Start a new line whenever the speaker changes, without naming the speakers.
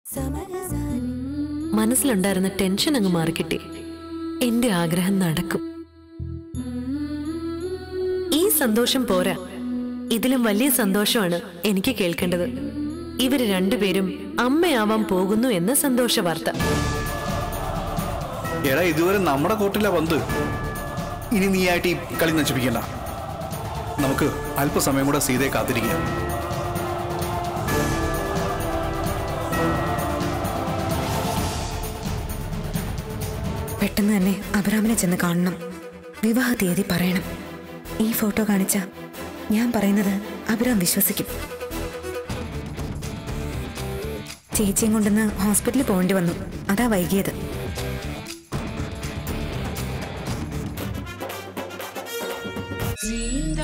മനസ്സിലുണ്ടായിരുന്ന tension അങ്ങ് മാറിക്കിട്ടി എന്റെ ആഗ്രഹം നടക്കും ഈ സന്തോഷം പോരാ ഇതിലും വലിയ സന്തോഷമാണ് എനിക്ക് കേൾക്കേണ്ടത് ഇവര് രണ്ടുപേരും അമ്മയാവാൻ പോകുന്നു എന്ന സന്തോഷ വാർത്ത
എടാ ഇതുവരെ നമ്മുടെ കോർട്ടിലെ പന്ത് ഇനി നീയായിട്ട് ഈ കളി നശിപ്പിക്കണ്ട നമുക്ക് അല്പസമയം കൂടെ സീതയെ കാത്തിരിക്കാം
പെട്ടെന്ന് തന്നെ അബ്രാമിനെ ചെന്ന് കാണണം വിവാഹ തീയതി പറയണം ഈ ഫോട്ടോ കാണിച്ച ഞാൻ പറയുന്നത് അബ്രാം വിശ്വസിക്കും ചേച്ചിയും കൊണ്ടുവന്ന് ഹോസ്പിറ്റലിൽ പോകേണ്ടി വന്നു അതാ വൈകിയത്
Dream